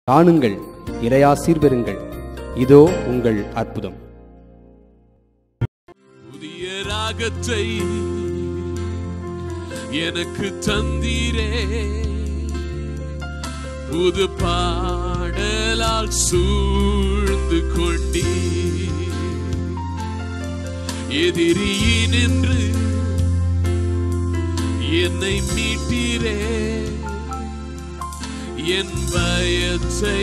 காணுங்கள் இறையாசீர் பெறுங்கள் இதோ உங்கள் அற்புதம் புதிய ராகத்தை எனக்கு தந்தீரே புது பாடலால் சூழ்ந்து கொண்டீ எதிரியினின்று என்னை மீட்டீரே என் பயத்தை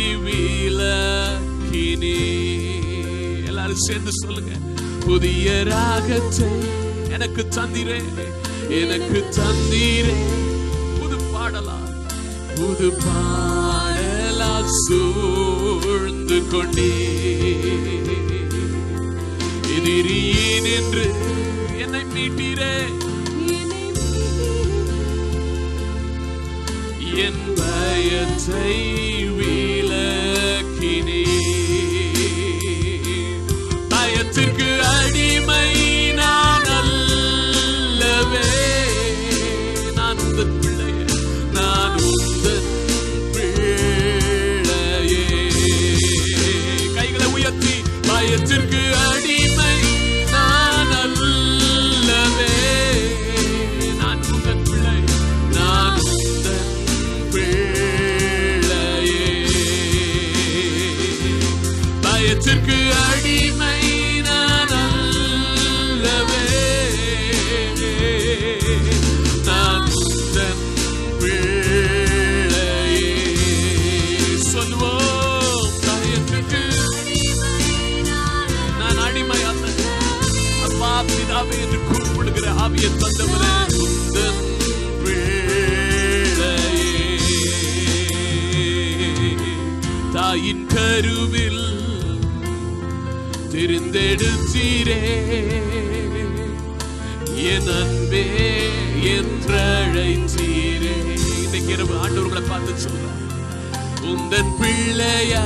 விலக்கினே எல்லாரும் சேர்ந்து சொல்லுங்க புதிய ராகத்தை எனக்கு தந்திரே எனக்கு தந்தீரே புது பாடலா புது பாடலா சூழ்ந்து கொண்டே எதிரியின் என்று என்னை மீட்டீரே என் பயத்தை விலக்கினே பயத்திற்கு அடிமை நான் அல்லவே நான் உந்தன் பிள்ளையே நான் உந்தன் பிள்ளையே கைகளை உயர்த்தி பயத்திற்கு அடிமை நான் அல்லவே நான் உந்தன் பிள்ளை நான் உந்தன் பிள்ளையே பயத்திற்கு அடிமை நான் அல்லவே நான் உந்தன் பிள்ளையே சொல்வோம் பயத்திற்கு நான் அடிமை அல்ல அப்பா பிதாவே என்று கூப்பிடுகிற ஆவியை தந்தவரே உந்தன் பிள்ளையே தாயின் கருவில் தெரிந்தெடுத்தீரே என் அன்பே என்றழைத்தீரே இன்னைக்கு இரவு ஆண்டவர்களை பார்த்து சொல்ற உந்தன் பிள்ளையா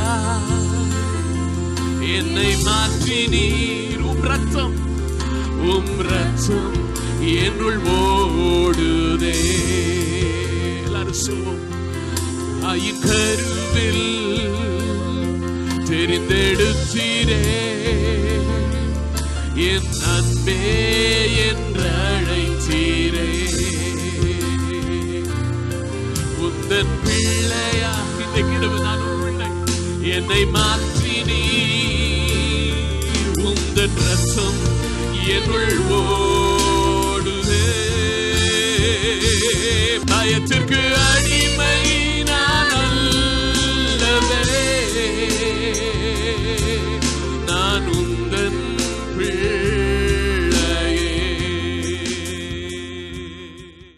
என்னை மாற்றி நீர் உம் ரத்தம் உம் ரத்தம் என்னுள் ஓடுதே எல்லாரும் சொல்வோம் தாயின் கருவில் தெரிந்தெடுத்தீரே என் அன்பே என்று அழைத்தீரே உந்தன் பிள்ளையா இன்றைக்கு இரவு நான் ஒரு பிள்ளை என்னை மாற்றி நீ உந்தன் ரசம் என்னுள் ஓடுதே பயத்திற்கு அடிமை நான் அல்லவே நான் உந்தன் பிள்ளையே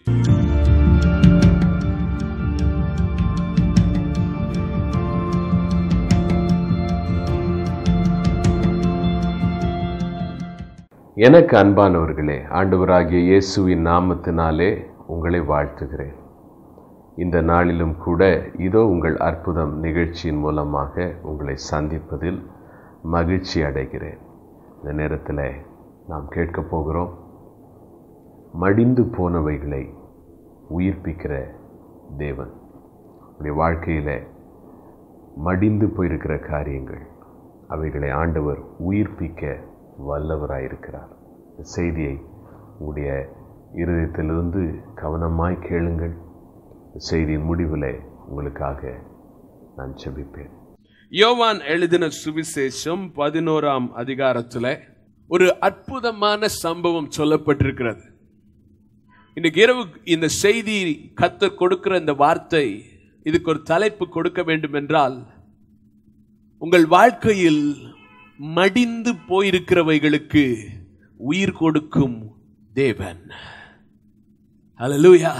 எனக்கு அன்பானவர்களே ஆண்டவராகிய இயேசுவின் நாமத்தினாலே உங்களை வாழ்த்துகிறேன் இந்த நாளிலும் கூட இதோ உங்கள் அற்புதம் நிகழ்ச்சியின் மூலமாக உங்களை சந்திப்பதில் மகிழ்ச்சி அடைகிறேன் இந்த நேரத்தில் நாம் கேட்கப் போகிறோம் மடிந்து போனவைகளை உயிர்ப்பிக்கிற தேவன் உடைய வாழ்க்கையில் மடிந்து போயிருக்கிற காரியங்கள் அவைகளை ஆண்டவர் உயிர்ப்பிக்க வல்லவராயிருக்கிறார் இந்த செய்தியை உங்களுடைய இருதயத்திலிருந்து கவனமாய் கேளுங்கள் இந்த செய்தியின் முடிவில் உங்களுக்காக நான் செபிப்பேன் யோவான் எழுதின சுவிசேஷம் பதினோராம் அதிகாரத்துல ஒரு அற்புதமான சம்பவம் சொல்லப்பட்டிருக்கிறது இன்னைக்கு இரவு இந்த செய்தி கத்தர் கொடுக்கிற இந்த வார்த்தை இதுக்கு ஒரு தலைப்பு கொடுக்க வேண்டும் என்றால் உங்கள் வாழ்க்கையில் மடிந்து போயிருக்கிறவைகளுக்கு உயிர் கொடுக்கும் தேவன் ஹalleluya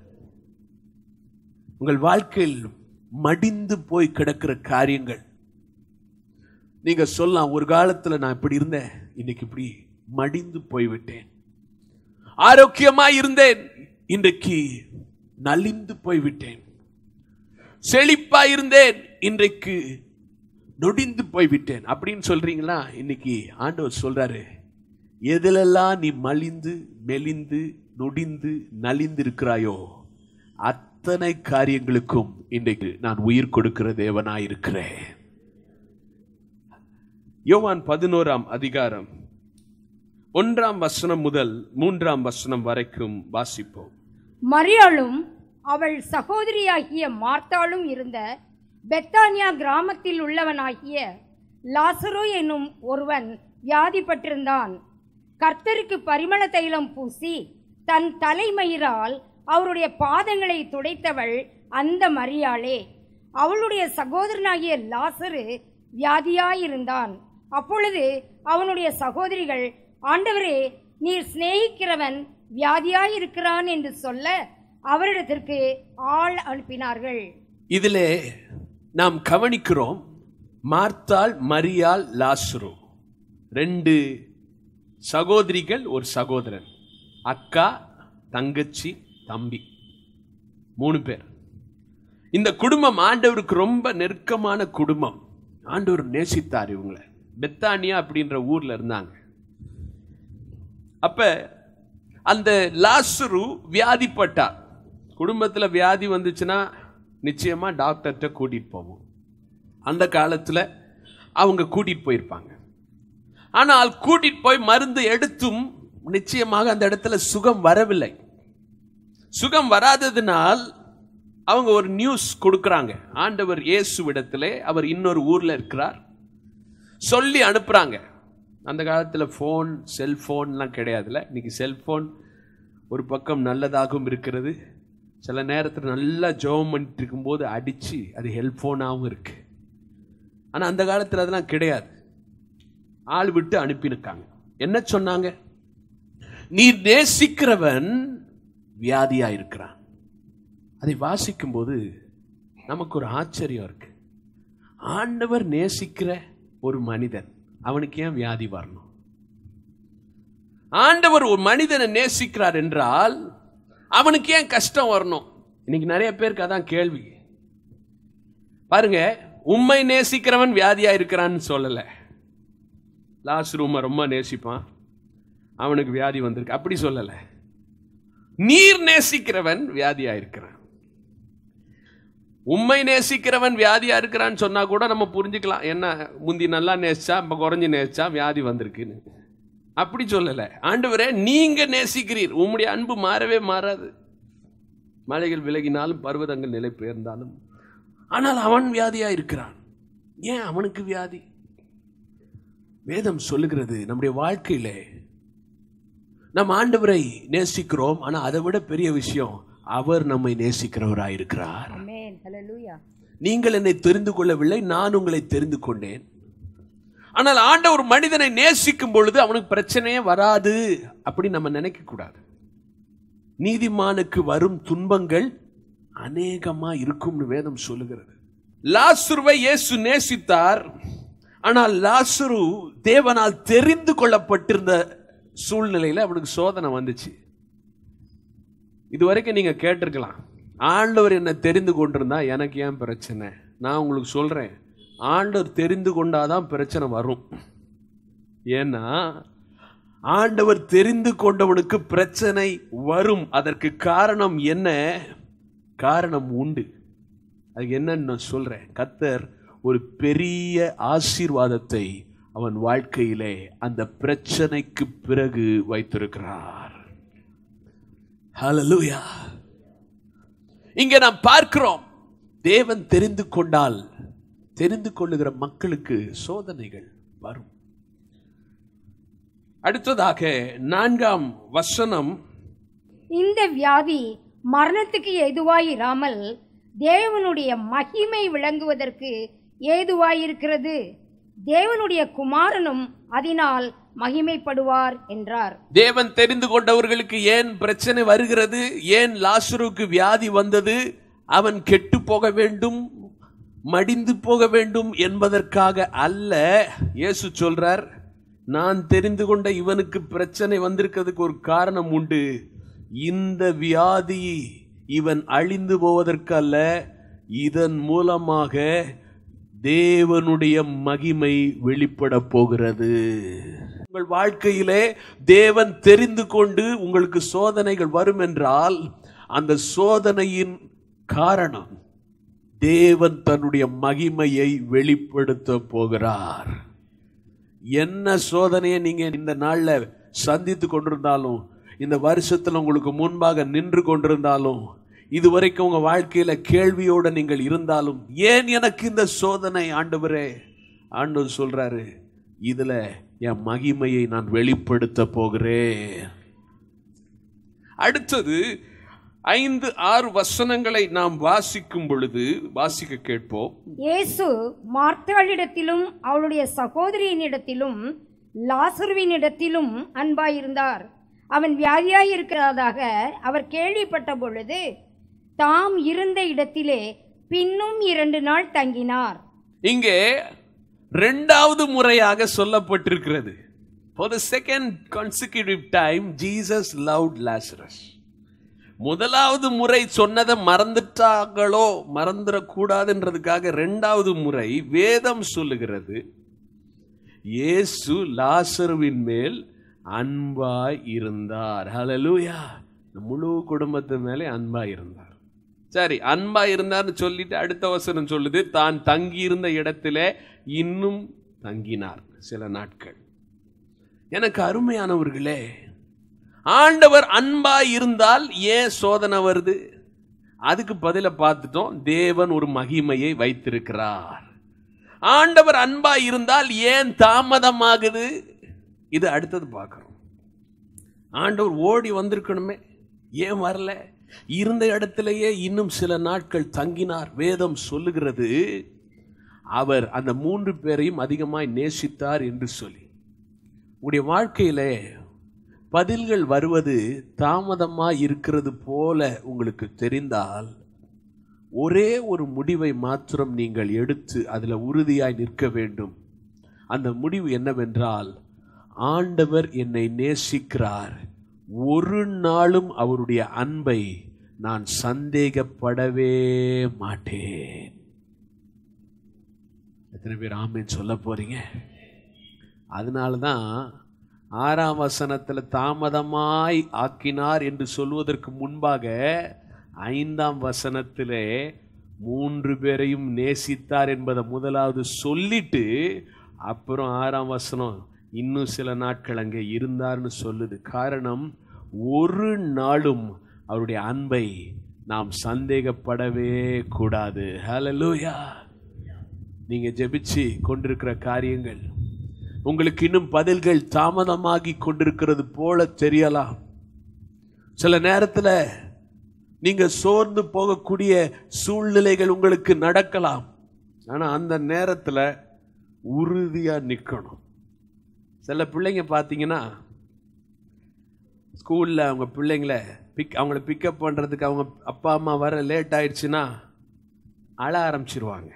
உங்கள் வாழ்க்கையில் மடிந்து போய் கிடக்கிற காரியங்கள் நீங்க சொல்லலாம் ஒரு காலத்துல நான் இப்படி இருந்தேன் இன்னைக்கு இப்படி மடிந்து போய்விட்டேன் ஆரோக்கியமா இருந்தேன் இன்றைக்கு நலிந்து போய்விட்டேன் செழிப்பா இருந்தேன் இன்றைக்கு நொடிந்து போய்விட்டேன் அப்படின்னு சொல்றீங்களா இன்னைக்கு ஆண்டவர் சொல்றாரு எதிலெல்லாம் நீ மலிந்து மெலிந்து நொடிந்து நலிந்து இருக்கிறாயோ அத்தனை காரியங்களுக்கும் இன்றைக்கு நான் உயிர் கொடுக்கிற தேவனாய் இருக்கிறேன் யோவான் பதினோராம் அதிகாரம் ஒன்றாம் வசனம் முதல் மூன்றாம் வசனம் வரைக்கும் வாசிப்போம் மரியாளும் அவள் சகோதரியாகிய மார்த்தாளும் இருந்த பெத்தானியா கிராமத்தில் உள்ளவனாகிய லாசரு என்னும் ஒருவன் வியாதிப்பட்டிருந்தான் கர்த்தருக்கு பரிமள தைலம் பூசி தன் தலைமயிரால் அவருடைய பாதங்களை துடைத்தவள் அந்த மரியாளே அவளுடைய சகோதரனாகிய லாசரு வியாதியாயிருந்தான் அப்பொழுது அவனுடைய சகோதரிகள் ஆண்டவரே நீர் சிநேகிக்கிறவன் வியாதியாயிருக்கிறான் என்று சொல்ல அவரிடத்திற்கு ஆள் அனுப்பினார்கள் இதிலே நாம் கவனிக்கிறோம் மார்த்தாள் மரியாள் லாசுரு ரெண்டு சகோதரிகள் ஒரு சகோதரன் அக்கா தங்கச்சி தம்பி மூணு பேர் இந்த குடும்பம் ஆண்டவருக்கு ரொம்ப நெருக்கமான குடும்பம் ஆண்டவர் நேசித்தார் இவங்களை பெத்தானியா அப்படின்ற ஊர்ல இருந்தாங்க அப்ப அந்த லாசுரு வியாதிப்பட்டார் குடும்பத்துல வியாதி வந்துச்சுன்னா நிச்சயமா டாக்டர்கிட்ட கூட்டிட்டு போவோம் அந்த காலத்துல அவங்க கூட்டிட்டு போயிருப்பாங்க ஆனால் கூட்டிட்டு போய் மருந்து எடுத்தும் நிச்சயமாக அந்த இடத்துல சுகம் வரவில்லை சுகம் வராததினால் அவங்க ஒரு நியூஸ் கொடுக்கறாங்க ஆண்டவர் இயேசுவிடத்திலே அவர் இன்னொரு ஊர்ல இருக்கிறார் சொல்லி அனுப்புறாங்க அந்த காலத்தில் ஃபோன் செல்ஃபோன்லாம் கிடையாதுல்ல இன்னைக்கு செல்ஃபோன் ஒரு பக்கம் நல்லதாகவும் இருக்கிறது சில நேரத்தில் நல்லா ஜெபம் பண்ணிட்டு இருக்கும்போது அடித்து அது ஹெல்ப்ஃபோனாகவும் இருக்கு ஆனால் அந்த காலத்தில் அதெல்லாம் கிடையாது ஆள் விட்டு அனுப்பியிருக்காங்க என்ன சொன்னாங்க நீர் நேசிக்கிறவன் வியாதியா இருக்கிறான் அதை வாசிக்கும்போது நமக்கு ஒரு ஆச்சரியம் இருக்கு ஆண்டவர் நேசிக்கிற ஒரு மனிதன் அவனுக்கு ஏன் வியாதி வரணும் ஆண்டவர் ஒரு மனிதனை நேசிக்கிறார் என்றால் அவனுக்கு ஏன் கஷ்டம் வரணும் இன்னைக்கு நிறைய பேருக்கு அதான் கேள்வி பாருங்க உண்மை நேசிக்கிறவன் வியாதியா இருக்கிறான்னு சொல்லல லாஸ்ட் ரூமை ரொம்ப நேசிப்பான் அவனுக்கு வியாதி வந்திருக்கு அப்படி சொல்லல நீர் நேசிக்கிறவன் வியாதியா இருக்கிறான் உண்மை நேசிக்கிறவன் வியாதியா இருக்கிறான்னு சொன்னா கூட நம்ம புரிஞ்சுக்கலாம் என்ன முந்தி நல்லா நேசிச்சா இப்ப குறைஞ்சு நேசிச்சா வியாதி வந்திருக்குன்னு அப்படி சொல்லல ஆண்டவரே நீங்க நேசிக்கிறீர் உம்முடைய அன்பு மாறவே மாறாது மலைகள் விலகினாலும் பர்வதங்கள் நிலை பெயர்ந்தாலும் ஆனால் அவன் வியாதியா இருக்கிறான் ஏன் அவனுக்கு வியாதி வேதம் சொல்லுகிறது நம்முடைய வாழ்க்கையிலே நம் ஆண்டவரை நேசிக்கிறோம் ஆனா அதை விட பெரிய விஷயம் அவர் நம்மை நேசிக்கிறவராய் இருக்கிறார் ஆமென் ஹalleluya நீங்கள் என்னை தெரிந்து கொள்ளவில்லை நான் உங்களை தெரிந்து கொண்டேன் ஆனால் ஆண்டவர் மனிதனை நேசிக்கும் பொழுது அவனுக்கு பிரச்சனையே வராது அப்படி நம்ம நினைக்க கூடாது நீதிமானுக்கு வரும் துன்பங்கள் அநேகமா இருக்கும்னு வேதம் சொல்லுகிறது லாசுருவை இயேசு நேசித்தார் ஆனால் லாசுரு தேவனால் தெரிந்து கொள்ளப்பட்டிருந்த சூழ்நிலையில அவனுக்கு சோதனை வந்துச்சு இதுவரைக்கும் நீங்க கேட்டிருக்கலாம் ஆண்டவர் என்ன தெரிந்து கொண்டிருந்தா எனக்கு ஏன் பிரச்சனை நான் உங்களுக்கு சொல்றேன் ஆண்டவர் தெரிந்து கொண்டாதான் பிரச்சனை வரும் ஏன்னா ஆண்டவர் தெரிந்து கொண்டவனுக்கு பிரச்சனை வரும் அதற்கு காரணம் என்ன காரணம் உண்டு அது என்னன்னு நான் சொல்றேன் கத்தர் ஒரு பெரிய ஆசீர்வாதத்தை அவன் வாழ்க்கையிலே அந்த பிரச்சனைக்கு பிறகு வைத்திருக்கிறார் ஹalleluya இங்க நாம் பார்க்கிறோம் தேவன் தெரிந்து கொண்டால் தெரிந்து கொள்ளுகிற மக்களுக்கு சோதனைகள் வரும் அடுத்ததாக நான்காம் வசனம் இந்த வியாதி மரணத்துக்கு ஏதுவாயிராமல் தேவனுடைய மகிமை விளங்குவதற்கு ஏதுவாயிருக்கிறது தேவனுடைய குமாரனும் அதனால் மகிமைப்படுவார் என்றார் தேவன் தெரிந்து கொண்டவர்களுக்கு ஏன் பிரச்சனை வருகிறது ஏன் லாசருக்கு வியாதி வந்தது அவன் கெட்டு போக வேண்டும் மடிந்து போக வேண்டும் என்பதற்காக அல்ல இயேசு சொல்றார் நான் தெரிந்து கொண்ட இவனுக்கு பிரச்சனை வந்திருக்கிறதுக்கு ஒரு காரணம் உண்டு இந்த வியாதி இவன் அழிந்து போவதற்கு அல்ல இதன் மூலமாக தேவனுடைய மகிமை வெளிப்பட போகிறது உங்கள் வாழ்க்கையிலே தேவன் தெரிந்து கொண்டு உங்களுக்கு சோதனைகள் வரும் என்றால் அந்த சோதனையின் காரணம் தேவன் தன்னுடைய மகிமையை வெளிப்படுத்த போகிறார் என்ன சோதனையை நீங்க இந்த நாள்ல சந்தித்து கொண்டிருந்தாலும் இந்த வருஷத்துல உங்களுக்கு முன்பாக நின்று கொண்டிருந்தாலும் இதுவரைக்கும் உங்க வாழ்க்கையில கேள்வியோட நீங்கள் இருந்தாலும் ஏன் எனக்கு இந்த சோதனை ஆண்டவரே ஆண்டவர் சொல்றாரு இதுல என் மகிமையை நான் வெளிப்படுத்த போகிறேன் அடுத்தது ஐந்து ஆறு வசனங்களை நாம் வாசிக்கும் பொழுது வாசிக்க கேட்போம் இயேசு மார்த்தாளிடத்திலும் அவளுடைய சகோதரியினிடத்திலும் லாசருவினிடத்திலும் அன்பாயிருந்தார் அவன் வியாதியாயிருக்கிறதாக அவர் கேள்விப்பட்ட பொழுது தாம் இருந்த இடத்திலே பின்னும் இரண்டு நாள் தங்கினார் இங்கே ரெண்டாவது முறையாக சொல்லப்பட்டிருக்கிறது for the second consecutive time jesus loved lazarus முதலாவது முறை சொன்னதை மறந்துட்டாங்களோ மறந்துடக்கூடாதுன்றதுக்காக ரெண்டாவது முறை வேதம் சொல்லுகிறது இயேசு லாசருவின் மேல் அன்பாய் இருந்தார் ஹalleluya முழு குடும்பத்து மேலே அன்பாய் இருந்தார் சரி அன்பா இருந்தார்னு சொல்லிட்டு அடுத்த வசனம் சொல்லுது தான் தங்கியிருந்த இடத்திலே இன்னும் தங்கினார் சில நாட்கள் எனக்கு அருமையானவர்களே ஆண்டவர் அன்பா இருந்தால் ஏன் சோதனை வருது அதுக்கு பதில பார்த்துட்டோம் தேவன் ஒரு மகிமையை வைத்திருக்கிறார் ஆண்டவர் அன்பா இருந்தால் ஏன் தாமதமாகுது இது அடுத்தது பார்க்கிறோம் ஆண்டவர் ஓடி வந்திருக்கணுமே ஏன் வரல இருந்த இடத்திலேயே இன்னும் சில நாட்கள் தங்கினார் வேதம் சொல்லுகிறது அவர் அந்த மூன்று பேரையும் அதிகமாய் நேசித்தார் என்று சொல்லி உங்களுடைய வாழ்க்கையிலே பதில்கள் வருவது தாமதமாய் இருக்கிறது போல உங்களுக்கு தெரிந்தால் ஒரே ஒரு முடிவை மாத்திரம் நீங்கள் எடுத்து அதில் உறுதியாய் நிற்க வேண்டும் அந்த முடிவு என்னவென்றால் ஆண்டவர் என்னை நேசிக்கிறார் ஒரு நாளும் அவருடைய அன்பை நான் சந்தேகப்படவே மாட்டேன் எத்தனை பேர் ஆமேன்னு சொல்ல போறீங்க அதனால தான் ஆறாம் வசனத்தில் தாமதமாய் ஆக்கினார் என்று சொல்வதற்கு முன்பாக ஐந்தாம் வசனத்திலே மூன்று பேரையும் நேசித்தார் என்பதை முதலாவது சொல்லிட்டு அப்புறம் ஆறாம் வசனம் இன்னும் சில நாட்கள் அங்கே இருந்தார்னு சொல்லுது காரணம் ஒரு நாளும் அவருடைய அன்பை நாம் சந்தேகப்படவே கூடாது ஹalleluya நீங்க ஜெபிச்சு கொண்டிருக்கிற காரியங்கள் உங்களுக்கு இன்னும் பதில்கள் தாமதமாகி கொண்டிருக்கிறது போல தெரியலாம் சில நேரத்தில் நீங்க சோர்ந்து போகக்கூடிய சூழ்நிலைகள் உங்களுக்கு நடக்கலாம் ஆனா அந்த நேரத்தில் உறுதியா நிற்கணும் சில பிள்ளைங்க பார்த்தீங்கன்னா ஸ்கூலில் அவங்க பிள்ளைங்கள பிக் அவங்கள பிக்கப் பண்ணுறதுக்கு அவங்க அப்பா அம்மா வர லேட் ஆயிடுச்சுன்னா அழ ஆரம்பிச்சிருவாங்க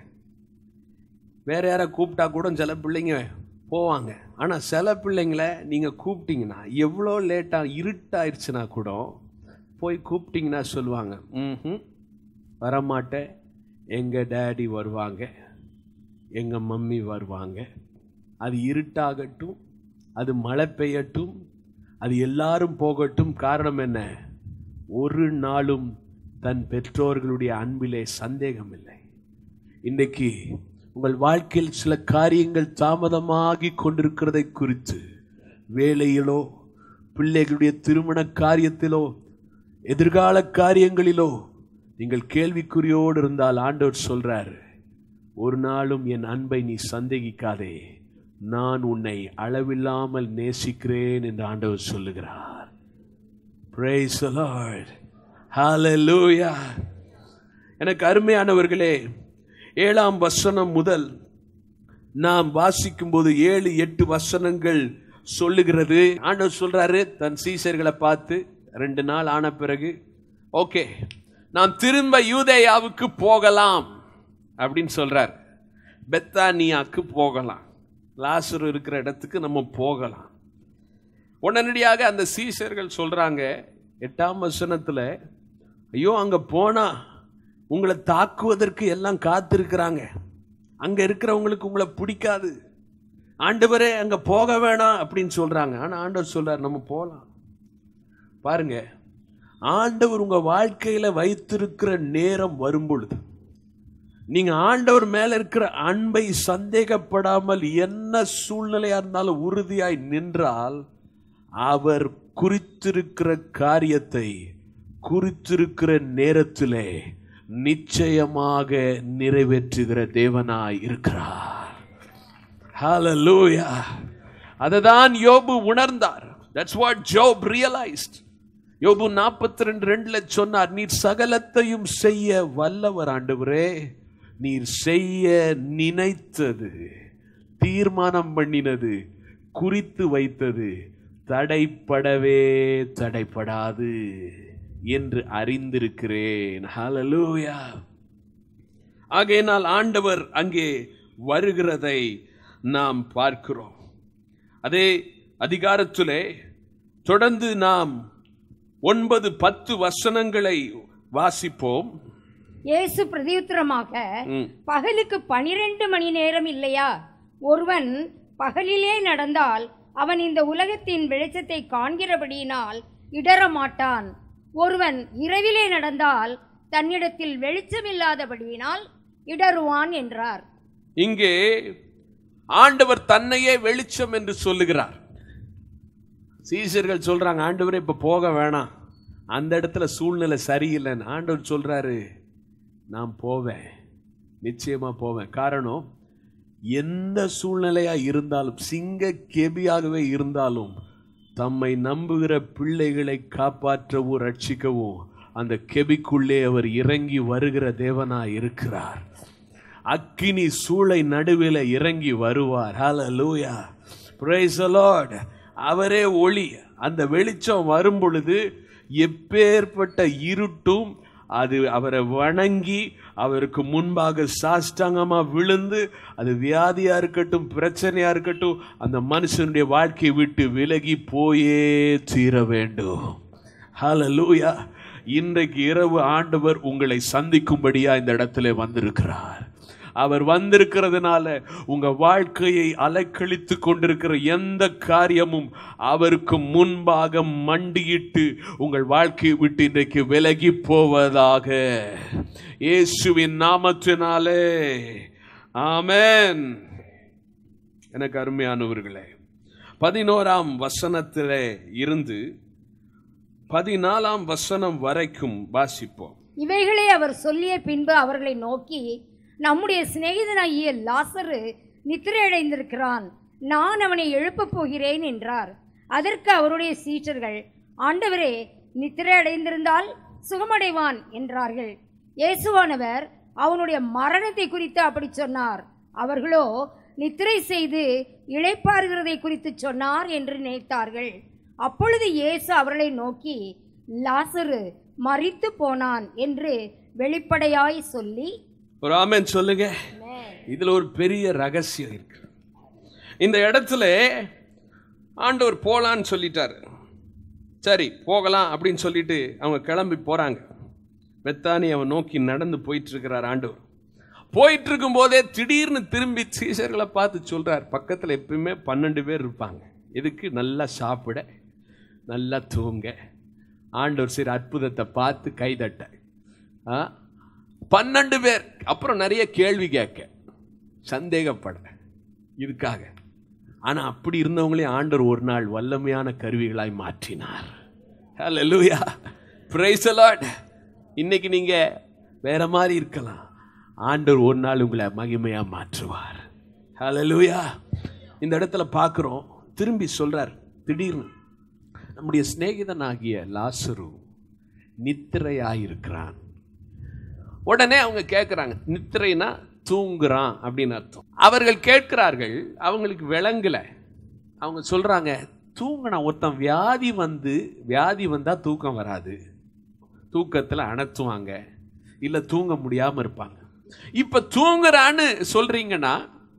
வேற யாரை கூப்பிட்டா கூட சில பிள்ளைங்க போவாங்க ஆனால் சில பிள்ளைங்கள நீங்கள் கூப்பிட்டீங்கன்னா எவ்வளோ லேட்டாக இருட்டாயிருச்சுன்னா கூட போய் கூப்பிட்டீங்கன்னா சொல்லுவாங்க ம் வரமாட்டேன் எங்கள் டேடி வருவாங்க எங்கள் மம்மி வருவாங்க அது இருட்டாகட்டும் அது மழை பெய்யட்டும் அது எல்லாரும் போகட்டும் காரணம் என்ன ஒரு நாளும் தன் பெற்றோர்களுடைய அன்பிலே சந்தேகம் இல்லை இன்றைக்கு உங்கள் வாழ்க்கையில் சில காரியங்கள் தாமதமாகி கொண்டிருக்கிறதை குறித்து வேலையிலோ பிள்ளைகளுடைய திருமண காரியத்திலோ எதிர்கால காரியங்களிலோ நீங்கள் கேள்விக்குறியோடு இருந்தால் ஆண்டவர் சொல்றார் ஒரு நாளும் என் அன்பை நீ சந்தேகிக்காதே நான் உன்னை அளவில்லாமல் நேசிக்கிறேன் என்று ஆண்டவர் சொல்லுகிறார் Praise the Lord. Hallelujah. எனக்கு அருமையானவர்களே ஏழாம் வசனம் முதல் நாம் வாசிக்கும்போது ஏழு எட்டு வசனங்கள் சொல்லுகிறது ஆண்டவர் சொல்றாரு தன் சீசர்களை பார்த்து ரெண்டு நாள் ஆன பிறகு ஓகே நாம் திரும்ப யூதேயாவுக்கு போகலாம் அப்படின்னு சொல்றார் பெத்தானியாக்கு போகலாம் லாசரு இருக்கிற இடத்துக்கு நம்ம போகலாம் உடனடியாக அந்த சீசர்கள் சொல்றாங்க எட்டாம் வசனத்துல ஐயோ அங்க போனா உங்களை தாக்குவதற்கு எல்லாம் காத்திருக்கிறாங்க அங்க இருக்கிறவங்களுக்கு உங்களை பிடிக்காது ஆண்டவரே அங்க போக வேணாம் அப்படின்னு சொல்றாங்க ஆனா ஆண்டவர் சொல்றார் நம்ம போகலாம் பாருங்க ஆண்டவர் உங்க வாழ்க்கையில வைத்திருக்கிற நேரம் வரும் பொழுது நீங்க ஆண்டவர் மேல இருக்கிற அன்பை சந்தேகப்படாமல் என்ன சூழ்நிலையா இருந்தாலும் உறுதியாய் நின்றால் அவர் குறித்திருக்கிற காரியத்தை குறித்திருக்கிற நேரத்திலே நிச்சயமாக நிறைவேற்றுகிற தேவனாய் இருக்கிறார் ஹalleluya அததான் யோபு உணர்ந்தார் தட்ஸ் வாட் ஜோப் ரியலைஸ்ட் யோபு நாற்பத்தி ரெண்டு ரெண்டுல சொன்னார் நீர் சகலத்தையும் செய்ய வல்லவர் ஆண்டவரே நீர் செய்ய நினைத்தது தீர்மானம் பண்ணினது குறித்து வைத்தது தடைப்படவே தடைப்படாது என்று அறிந்திருக்கிறேன் ஹalleluya ஆகையினால் ஆண்டவர் அங்கே வருகிறதை நாம் பார்க்கிறோம் அதே அதிகாரத்திலே தொடர்ந்து நாம் ஒன்பது பத்து வசனங்களை வாசிப்போம் இயேசு பிரதியுத்தரமாக ம். பகலுக்கு பனிரெண்டு மணி நேரம் இல்லையா ஒருவன் பகலிலே நடந்தால் அவன் இந்த உலகத்தின் வெளிச்சத்தை காண்கிறபடியினால் இடற மாட்டான் ஒருவன் இரவிலே நடந்தால் தன்னிடத்தில் வெளிச்சமில்லாதபடியினால் இடறுவான் என்றார் இங்கே ஆண்டவர் தன்னையே வெளிச்சம் என்று சொல்லுகிறார் சீசர்கள் சொல்றாங்க ஆண்டவரே இப்ப போக வேணாம் அந்த இடத்துல சூழ்நிலை சரியில்லைன்னு ஆண்டவர் சொல்றாரு நான் போவேன் நிச்சயமா போவேன் காரணம் எந்த சூழ்நிலையா இருந்தாலும் சிங்க கெபியாகவே இருந்தாலும் தம்மை நம்புகிற பிள்ளைகளை காப்பாற்றவும் ரட்சிக்கவும் அந்த கெபிக்குள்ளே அவர் இறங்கி வருகிற தேவனாய் இருக்கிறார் அக்கினி சூளை நடுவில் இறங்கி வருவார் ஹalleluya praise the lord அவரே ஒளி அந்த வெளிச்சம் வரும் பொழுது எப்பேற்பட்ட இருட்டும் அது அவரை வணங்கி அவருக்கு முன்பாக சாஷ்டாங்கமா விழுந்து அது வியாதியா இருக்கட்டும் பிரச்சனையா இருக்கட்டும் அந்த மனுஷனுடைய வாழ்க்கையை விட்டு விலகி போயே தீர வேண்டும் ஹalleluya இன்றைக்கு இரவு ஆண்டவர் உங்களை சந்திக்கும்படியா இந்த இடத்துல வந்திருக்கிறார் அவர் வந்திருக்கிறதுனால உங்க வாழ்க்கையை அலைக்கழித்து கொண்டிருக்கிற எந்த காரியமும் அவருக்கு முன்பாக மண்டியிட்டு உங்கள் வாழ்க்கையை விட்டு இன்றைக்கு விலகி போவதாக இயேசுவின் நாமத்தினாலே ஆமென் எனக்கு அருமையானவர்களே பதினோராம் வசனத்திலே இருந்து பதினாலாம் வசனம் வரைக்கும் வாசிப்போம் இவைகளை அவர் சொல்லிய பின்பு அவர்களை நோக்கி நம்முடைய சிநேகிதனாகிய லாசரு நித்திரையடைந்திருக்கிறான் நான் அவனை எழுப்பப் போகிறேன் என்றார் அதற்கு அவருடைய சீற்றர்கள் ஆண்டவரே நித்திரையடைந்திருந்தால் சுகமடைவான் என்றார்கள் இயேசுவானவர் அவனுடைய மரணத்தை குறித்து அப்படி சொன்னார் அவர்களோ நித்திரை செய்து இளைப்பாறுகிறதை குறித்து சொன்னார் என்று நினைத்தார்கள் அப்பொழுது இயேசு அவர்களை நோக்கி லாசரு மரித்து போனான் என்று வெளிப்படையாய் சொல்லி ஒரு ஆமென் சொல்லுங்க இதுல ஒரு பெரிய ரகசியம் இருக்கு இந்த இடத்துல ஆண்டவர் போலான்னு சொல்லிட்டாரு சரி போகலாம் அப்படின்னு சொல்லிட்டு அவங்க கிளம்பி போறாங்க பெத்தானி அவன் நோக்கி நடந்து போயிட்டு இருக்கிறார் ஆண்டவர் போயிட்டு இருக்கும் போதே திடீர்னு திரும்பி சீசர்களை பார்த்து சொல்றார் பக்கத்துல எப்பயுமே பன்னெண்டு பேர் இருப்பாங்க இதுக்கு நல்லா சாப்பிட நல்லா தூங்க ஆண்டவர் சரி அற்புதத்தை பார்த்து கைதட்ட ஆ பன்னெண்டு பேர் அப்புறம் நிறைய கேள்வி கேட்க சந்தேகப்பட இதுக்காக ஆனா அப்படி இருந்தவங்களையும் ஆண்டவர் ஒரு நாள் வல்லமையான கருவிகளாய் மாற்றினார் ஹalleluya praise the lord இன்னைக்கு நீங்க வேற மாதிரி இருக்கலாம் ஆண்டவர் ஒரு நாள் உங்களை மகிமையா மாற்றுவார் ஹalleluya இந்த இடத்துல பார்க்குறோம் திரும்பி சொல்றார் திடீர்னு நம்முடைய சிநேகிதனாகிய லாசரு நித்திரையாயிருக்கிறான் உடனே அவங்க கேட்குறாங்க நித்திரைனா தூங்குறான் அப்படின்னு அர்த்தம் அவர்கள் கேட்கிறார்கள் அவங்களுக்கு விளங்கல அவங்க சொல்றாங்க தூங்கினா ஒருத்தன் வியாதி வந்து வியாதி வந்தால் தூக்கம் வராது தூக்கத்தில் அணைத்துவாங்க இல்லை தூங்க முடியாமல் இருப்பாங்க இப்போ தூங்குறான்னு சொல்றீங்கன்னா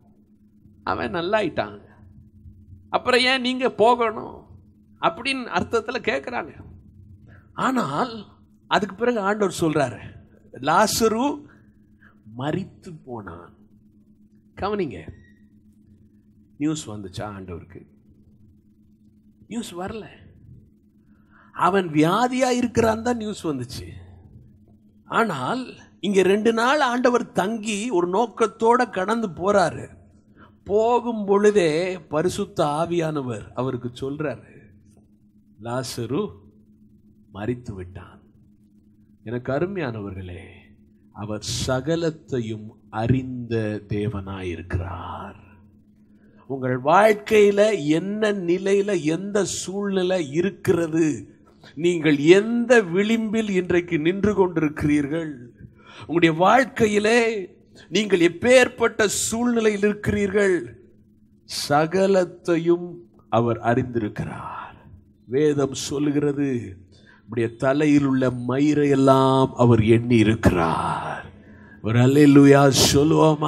அவன் நல்லாயிட்டான் அப்புறம் ஏன் நீங்கள் போகணும் அப்படின்னு அர்த்தத்தில் கேட்குறாங்க ஆனால் அதுக்கு பிறகு ஆண்டவர் சொல்றாரு லாசரு மரித்து போனான் கவனிங்க நியூஸ் வந்துச்சா ஆண்டவருக்கு நியூஸ் வரல அவன் வியாதியா இருக்கிறான் தான் நியூஸ் வந்துச்சு ஆனால் இங்க ரெண்டு நாள் ஆண்டவர் தங்கி ஒரு நோக்கத்தோட கடந்து போறாரு போகும் பொழுதே பரிசுத்த ஆவியானவர் அவருக்கு சொல்றாரு லாசரு மரித்து விட்டான் எனக்கு அருமையானவர்களே அவர் சகலத்தையும் அறிந்த தேவனாயிருக்கிறார் உங்கள் வாழ்க்கையில என்ன நிலையில எந்த சூழ்நிலை இருக்கிறது நீங்கள் எந்த விளிம்பில் இன்றைக்கு நின்று கொண்டிருக்கிறீர்கள் உங்களுடைய வாழ்க்கையிலே நீங்கள் எப்பேற்பட்ட சூழ்நிலையில் இருக்கிறீர்கள் சகலத்தையும் அவர் அறிந்திருக்கிறார் வேதம் சொல்லுகிறது உடைய தலையில் உள்ள மயிரை எல்லாம் அவர் எண்ணி இருக்கிறார் ஒரு அல்லேலூயா சொல்லுவோமா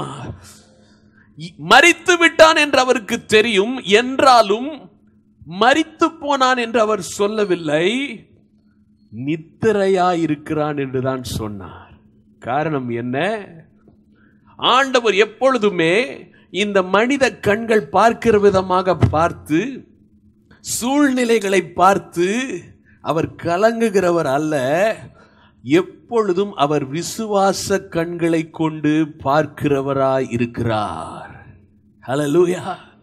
இ- மரித்து விட்டான் என்று அவருக்கு தெரியும் என்றாலும் மரித்து போனான் என்று அவர் சொல்லவில்லை நித்திரையா இருக்கிறான் என்று தான் சொன்னார் காரணம் என்ன ஆண்டவர் எப்பொழுதுமே இந்த மனித கண்கள் பார்க்கிற விதமாக பார்த்து சூழ்நிலைகளை பார்த்து அவர் கலங்குகிறவர் அல்ல எப்பொழுதும் அவர் விசுவாச கண்களை கொண்டு பார்க்கிறவராய் இருக்கிறார் ஹalleluya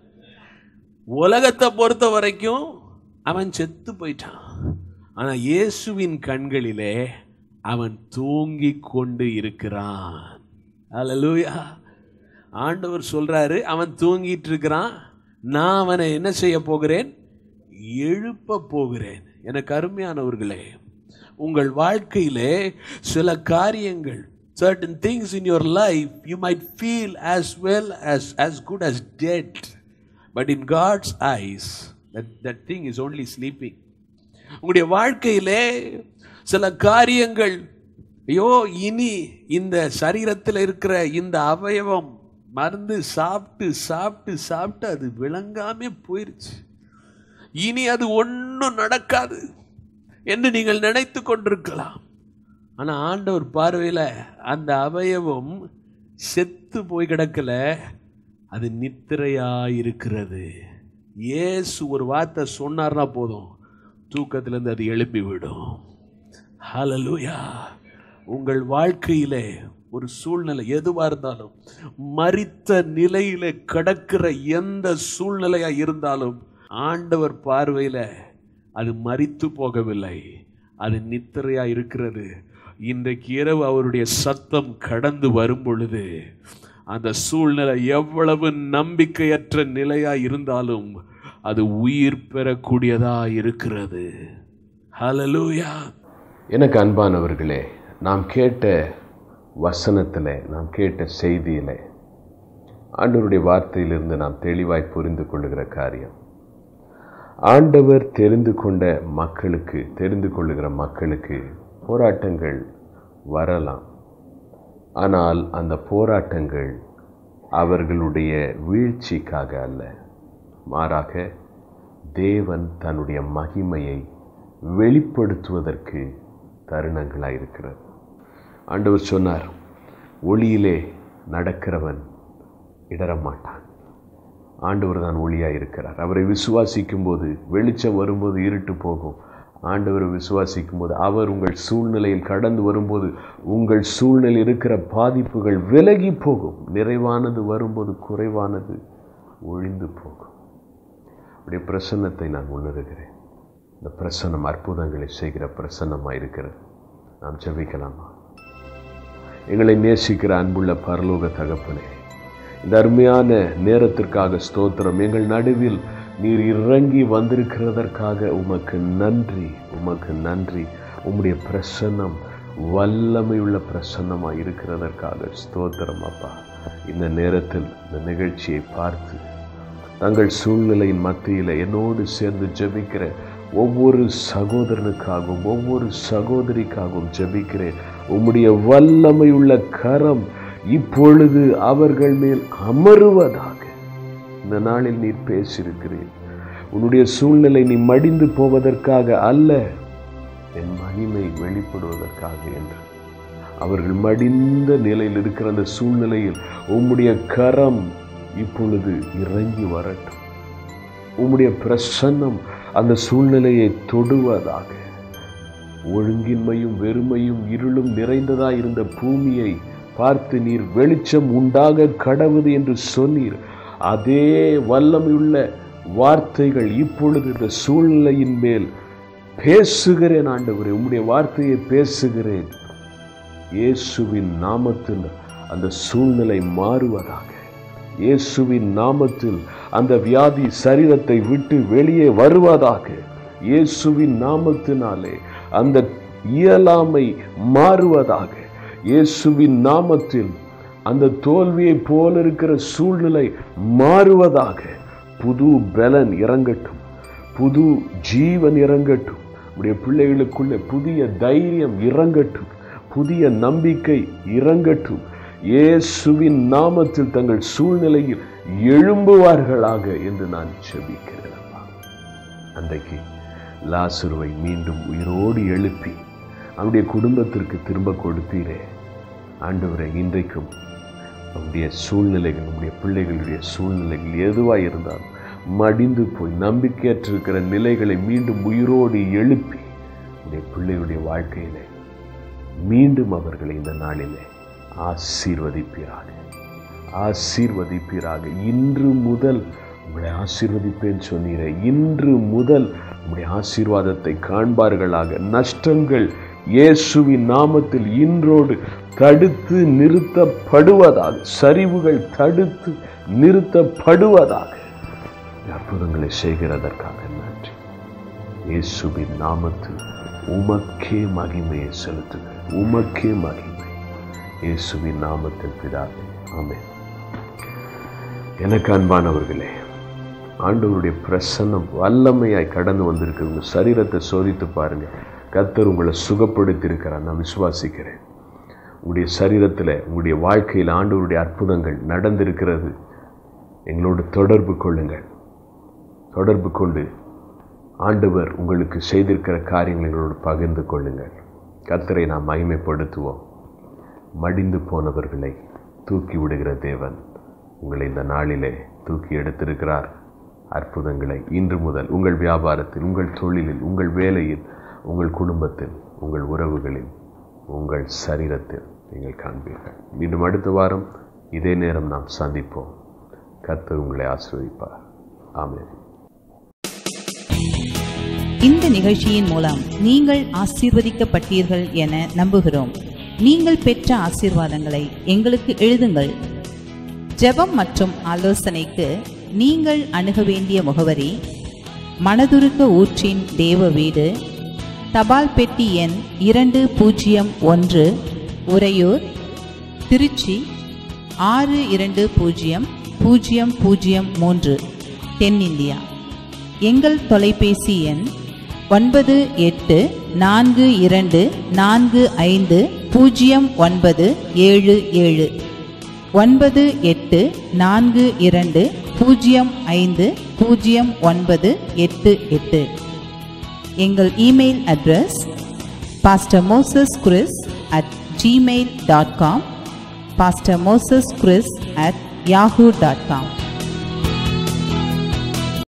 உலகத்தை பொறுத்த வரைக்கும் அவன் செத்து போயிட்டான் ஆனா இயேசுவின் கண்களிலே அவன் தூங்கிக் கொண்டு இருக்கிறான் ஹalleluya ஆண்டவர் சொல்றாரு அவன் தூங்கிட்டு இருக்கிறான் நான் அவனை என்ன செய்ய போகிறேன் எழுப்ப போகிறேன் எனக்கு அருமையானவர்களே உங்கள் வாழ்க்கையிலே சில காரியங்கள் certain things in your life you might feel as well as as good as dead but in god's eyes that that thing is only sleeping உங்களுடைய வாழ்க்கையிலே சில காரியங்கள் ஐயோ இனி இந்த சரீரத்தில் இருக்கிற இந்த அவயவம் மருந்து சாப்பிட்டு சாப்பிட்டு சாப்பிட்டு அது விளங்காமே போயிருச்சு இனி அது ஒன்றும் நடக்காது என்று நீங்கள் நினைத்து கொண்டிருக்கலாம் ஆனால் ஆண்டவர் பார்வையில் அந்த அவயவம் செத்து போய் கிடக்கல அது நித்திரையாக இருக்கிறது இயேசு ஒரு வார்த்தை சொன்னார்னா போதும் தூக்கத்திலேருந்து அது எழுப்பி விடும் ஹalleluya உங்கள் வாழ்க்கையிலே ஒரு சூழ்நிலை எதுவாக இருந்தாலும் மரித்த நிலையில கடக்கிற எந்த சூழ்நிலையா இருந்தாலும் ஆண்டவர் பார்வையில் அது மரித்து போகவில்லை அது நித்திரையா இருக்கிறது இன்றைக்கு இரவு அவருடைய சத்தம் கடந்து வரும் பொழுது அந்த சூழ்நிலை எவ்வளவு நம்பிக்கையற்ற நிலையா இருந்தாலும் அது உயிர் பெறக்கூடியதா இருக்கிறது ஹalleluya எனக்கு அன்பானவர்களே நாம் கேட்ட வசனத்தில் நாம் கேட்ட செய்தியில் ஆண்டவருடைய வார்த்தையிலிருந்து நாம் தெளிவாய் புரிந்து கொள்ளுகிற காரியம் ஆண்டவர் தெரிந்து கொண்ட மக்களுக்கு தெரிந்து கொள்ளுகிற மக்களுக்கு போராட்டங்கள் வரலாம் ஆனால் அந்த போராட்டங்கள் அவர்களுடைய வீழ்ச்சிக்காக அல்ல மாறாக தேவன் தன்னுடைய மகிமையை வெளிப்படுத்துவதற்கு தருணங்களாக இருக்கிறது ஆண்டவர் சொன்னார் ஒளியிலே நடக்கிறவன் இடரமாட்டான் ஆண்டவர் தான் ஒளியாக இருக்கிறார் அவரை விசுவாசிக்கும் போது வெளிச்சம் வரும்போது இருட்டு போகும் ஆண்டவரை விசுவாசிக்கும் போது அவர் உங்கள் சூழ்நிலையில் கடந்து வரும்போது உங்கள் சூழ்நிலையில் இருக்கிற பாதிப்புகள் விலகி போகும் நிறைவானது வரும்போது குறைவானது ஒழிந்து போகும் அப்படியே பிரசன்னத்தை நான் உணர்கிறேன் இந்த பிரசன்னம் அற்புதங்களை செய்கிற பிரசன்னமாக இருக்கிறது நாம் ஜெபிக்கலாமா எங்களை நேசிக்கிற அன்புள்ள பரலோக தகப்பனே இந்த அருமையான நேரத்திற்காக ஸ்தோத்திரம் எங்கள் நடுவில் நீர் இறங்கி வந்திருக்கிறதற்காக உமக்கு நன்றி உமக்கு நன்றி உம்முடைய பிரசன்னம் வல்லமையுள்ள பிரசன்னமாக இருக்கிறதற்காக ஸ்தோத்திரம் அப்பா இந்த நேரத்தில் இந்த நிகழ்ச்சியை பார்த்து தங்கள் சூழ்நிலையின் மத்தியில் என்னோடு சேர்ந்து ஜெபிக்கிற ஒவ்வொரு சகோதரனுக்காகவும் ஒவ்வொரு சகோதரிக்காகவும் ஜெபிக்கிறேன் உம்முடைய வல்லமையுள்ள கரம் இப்பொழுது அவர்கள் மேல் அமருவதாக இந்த நாளில் நீர் பேசியிருக்கிறேன் உன்னுடைய சூழ்நிலை நீ மடிந்து போவதற்காக அல்ல என் மகிமை வெளிப்படுவதற்காக என்று அவர்கள் மடிந்த நிலையில் இருக்கிற அந்த சூழ்நிலையில் உம்முடைய கரம் இப்பொழுது இறங்கி வரட்டும் உம்முடைய பிரசன்னம் அந்த சூழ்நிலையை தொடுவதாக ஒழுங்கின்மையும் வெறுமையும் இருளும் நிறைந்ததாய் இருந்த பூமியை பார்த்து நீர் வெளிச்சம் உண்டாக கடவுது என்று சொன்னீர் அதே வல்லமையுள்ள வார்த்தைகள் இப்பொழுது இந்த சூழ்நிலையின் மேல் பேசுகிறேன் ஆண்டவரே உம்முடைய வார்த்தையை பேசுகிறேன் இயேசுவின் நாமத்தில் அந்த சூழ்நிலை மாறுவதாக இயேசுவின் நாமத்தில் அந்த வியாதி சரீரத்தை விட்டு வெளியே வருவதாக இயேசுவின் நாமத்தினாலே அந்த இயலாமை மாறுவதாக இயேசுவின் நாமத்தில் அந்த தோல்வியைப் போல இருக்கிற சூழ்நிலை மாறுவதாக புது பலன் இறங்கட்டும் புது ஜீவன் இறங்கட்டும் உடைய பிள்ளைகளுக்குள்ள புதிய தைரியம் இறங்கட்டும் புதிய நம்பிக்கை இறங்கட்டும் இயேசுவின் நாமத்தில் தங்கள் சூழ்நிலையில் எழும்புவார்களாக என்று நான் செபிக்கிறேன் அப்பா. அன்றைக்கு லாசுருவை மீண்டும் உயிரோடு எழுப்பி அவருடைய குடும்பத்திற்கு திரும்ப கொடுத்தீரே ஆண்டவரை இன்றைக்கும் நம்முடைய சூழ்நிலைகள் நம்முடைய பிள்ளைகளுடைய சூழ்நிலைகள் எதுவாக இருந்தாலும் மடிந்து போய் நம்பிக்கையற்றிருக்கிற நிலைகளை மீண்டும் உயிரோடு எழுப்பி நம்முடைய பிள்ளைகளுடைய வாழ்க்கையிலே மீண்டும் அவர்களை இந்த நாளிலே ஆசீர்வதிப்பீராக ஆசீர்வதிப்பீராக இன்று முதல் உங்களை ஆசீர்வதிப்பேன் சொன்னீரே இன்று முதல் உங்களுடைய ஆசீர்வாதத்தை காண்பார்களாக நஷ்டங்கள் இயேசுவின் நாமத்தில் இன்றோடு தடுத்து நிறுத்தப்படுவதாக சரிவுகள் தடுத்து நிறுத்தப்படுவதாக அற்புதங்களை செய்கிறதற்காக நன்றி இயேசுவின் நாமத்தில் உமக்கே மகிமையை செலுத்துங்கள் உமக்கே மகிமை இயேசுவின் நாமத்தில் பிதாவே ஆமென் எனக்கு அன்பானவர்களே ஆண்டவருடைய பிரசன்னம் வல்லமையாய் கடந்து வந்திருக்கு உங்க சரீரத்தை சோதித்து பாருங்க கர்த்தர் உங்களை சுகப்படுத்தியிருக்கிறார் நான் விசுவாசிக்கிறேன் உங்களுடைய சரீரத்தில் உங்களுடைய வாழ்க்கையில் ஆண்டவருடைய அற்புதங்கள் நடந்திருக்கிறது எங்களோடு தொடர்பு கொள்ளுங்கள் தொடர்பு கொண்டு ஆண்டவர் உங்களுக்கு செய்திருக்கிற காரியங்களை எங்களோடு பகிர்ந்து கொள்ளுங்கள் கர்த்தரை நாம் மகிமைப்படுத்துவோம் மடிந்து போனவர்களை தூக்கி விடுகிற தேவன் உங்களை இந்த நாளிலே தூக்கி எடுத்திருக்கிறார் அற்புதங்களை இன்று முதல் உங்கள் வியாபாரத்தில் உங்கள் தொழிலில் உங்கள் வேலையில் உங்கள் குடும்பத்தில் உங்கள் உறவுகளில் உங்கள் சரீரத்தில் நீங்கள் காண்பீர்கள் மீண்டும் அடுத்த வாரம் இதே நேரம் நாம் சந்திப்போம் கர்த்தர் உங்களை ஆசீர்வதிப்பார் ஆமென் இந்த நிகழ்ச்சியின் மூலம் நீங்கள் ஆசீர்வதிக்கப்பட்டீர்கள் என நம்புகிறோம் நீங்கள் பெற்ற ஆசீர்வாதங்களை எங்களுக்கு எழுதுங்கள் ஜெபம் மற்றும் ஆலோசனைக்கு நீங்கள் அணுக வேண்டிய முகவரி மனதுருக்க ஊற்றின் தேவ வீடு தபால் பெட்டி எண் இரண்டு பூஜ்ஜியம் ஒன்று உறையூர் திருச்சி ஆறு இரண்டு பூஜ்ஜியம் பூஜ்ஜியம் பூஜ்ஜியம் மூன்று தென்னிந்தியா எங்கள் தொலைபேசி எண் ஒன்பது எட்டு நான்கு இரண்டு நான்கு ஐந்து பூஜ்ஜியம் ஒன்பது ஏழு ஏழு ஒன்பது எட்டு நான்கு இரண்டு பூஜ்ஜியம் ஐந்து பூஜ்ஜியம் ஒன்பது எட்டு எட்டு எங்கள் email address pastor Moses Chris at Gmail dot com pastor Moses Chris at Yahoo dot com